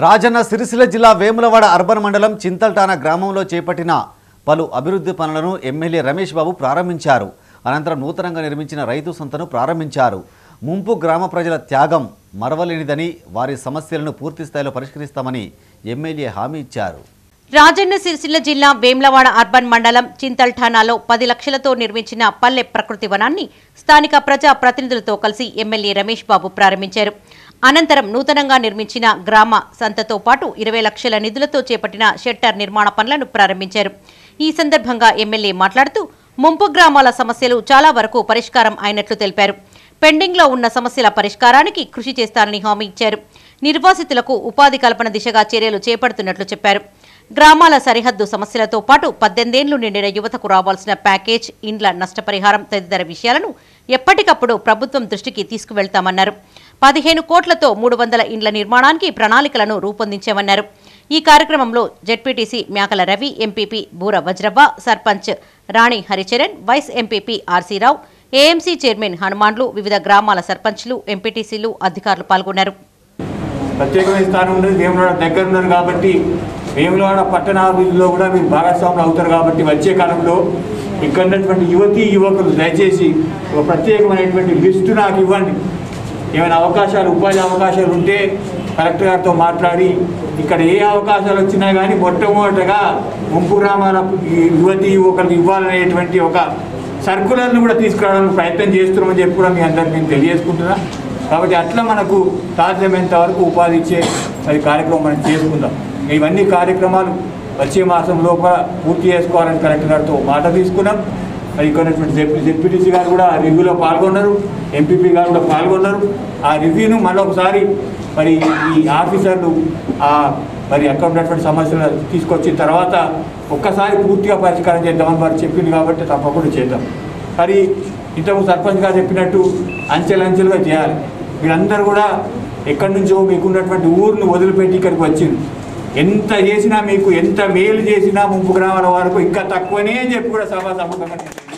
రాజన్న సిరిసిల్ల జిల్లా వేములవాడ అర్బన్ మండలం చింతల్టాన గ్రామంలో చేపట్టిన పలు అభివృద్ధి పనులను ఎమ్మెల్యే రమేష్ బాబు ప్రారంభించారు అనంతరం నూతనంగా నిర్మించిన రైతు సంతను ప్రారంభించారు ముంపు గ్రామ ప్రజల త్యాగం మరవలేనిదని వారి సమస్యలను పూర్తి స్థాయిలో పరిష్కరిస్తామని ఎమ్మెల్యే హామీ ఇచ్చారు రాజన్న సిరిసిల్ల జిల్లా వేమ్లవాడ అర్బన్ మండలం చింతల్ఠానాలో పది లక్షలతో నిర్మించిన పల్లె ప్రకృతి వనాన్ని స్థానిక ప్రజా ప్రతినిధులతో కలిసి ఎమ్మెల్యే రమేష్ బాబు ప్రారంభించారు అనంతరం నూతనంగా నిర్మించిన గ్రామ సంతతో పాటు ఇరవై లక్షల నిధులతో చేపట్టిన షెల్టర్ నిర్మాణ పనులను ప్రారంభించారు ఈ సందర్భంగా ఎమ్మెల్యే మాట్లాడుతూ ముంపు గ్రామాల సమస్యలు చాలా వరకు పరిష్కారం అయినట్లు తెలిపారు పెండింగ్లో ఉన్న సమస్యల పరిష్కారానికి కృషి చేస్తానని హామీ ఇచ్చారు నిర్వాసితులకు ఉపాధి కల్పన దిశగా చర్యలు చేపడుతున్నట్లు చెప్పారు గ్రామాల సరిహద్దు సమస్యలతో పాటు పద్దెనిమిదేళ్లు నిండిన యువతకు రావాల్సిన ప్యాకేజ్ ఇండ్ల నష్టపరిహారం తదితర విషయాలను ఎప్పటికప్పుడు ప్రభుత్వం దృష్టికి తీసుకువెళ్తామన్నారు పదిహేను కోట్లతో మూడు వందల ఇండ్ల నిర్మాణానికి ప్రణాళికలను రూపొందించామన్నారు ఈ కార్యక్రమంలో ZPTC Myakala Ravi MPP Bura Vajravva sarpanch Rani Haricharan vice MPP ఆర్సీరావు ఏఎంసీ చైర్మన్ హనుమాన్లు వివిధ గ్రామాల సర్పంచ్లు ఎంపీటీసీలు అధికారులు పాల్గొన్నారు ప్రత్యేకమైన స్థానం ఉండేది వేములవాడ దగ్గర ఉన్నారు కాబట్టి వేములవాడ పట్టణాభివృద్ధిలో కూడా మీరు భాగస్వాములు అవుతారు కాబట్టి వచ్చే కాలంలో ఇక్కడ ఉన్నటువంటి యువతీ యువకులు దయచేసి ఒక ప్రత్యేకమైనటువంటి లిస్టు నాకు ఇవ్వండి ఏమైనా అవకాశాలు ఉపాధి అవకాశాలు ఉంటే కలెక్టర్ గారితో మాట్లాడి ఇక్కడ ఏ అవకాశాలు వచ్చినా కానీ మొట్టమొదటగా ముంపు గ్రామాల ఈ యువతీ యువకులకు ఇవ్వాలనేటువంటి ఒక సర్కులర్ను కూడా తీసుకురావడానికి ప్రయత్నం చేస్తున్నామని చెప్పి కూడా మీ అందరికి నేను తెలియజేసుకుంటున్నా కాబట్టి అట్లా మనకు సాధ్యమైనంత వరకు ఉపాధి ఇచ్చే అది కార్యక్రమం మనం చేసుకుందాం ఇవన్నీ కార్యక్రమాలు వచ్చే మాసం లోపల పూర్తి చేసుకోవాలని కలెక్టర్ గారితో మాట తీసుకున్నాం మరి ఇక్కడ ఉన్నటువంటి జెడ్ జెడ్పీటీసీ గారు కూడా ఆ రివ్యూలో పాల్గొన్నారు ఎంపీపీ గారు కూడా పాల్గొన్నారు ఆ రివ్యూను మరొకసారి మరి ఈ ఆఫీసర్లు ఆ మరి అక్కడ ఉన్నటువంటి సమస్యలు తీసుకొచ్చిన తర్వాత ఒక్కసారి పూర్తిగా పరిష్కారం చేద్దామని వారు చెప్పింది కాబట్టి తప్పకుండా చేద్దాం మరి ఇంతకు సర్పంచ్ గారు చెప్పినట్టు అంచెలంచెలుగా చేయాలి మీరందరూ కూడా ఎక్కడి నుంచో మీకున్నటువంటి ఊరిని వదిలిపెట్టి ఇక్కడికి వచ్చింది ఎంత చేసినా మీకు ఎంత మేలు చేసినా ముంపు గ్రామాల వరకు ఇంకా తక్కువనే చెప్పి కూడా సభా సముఖంగా నేను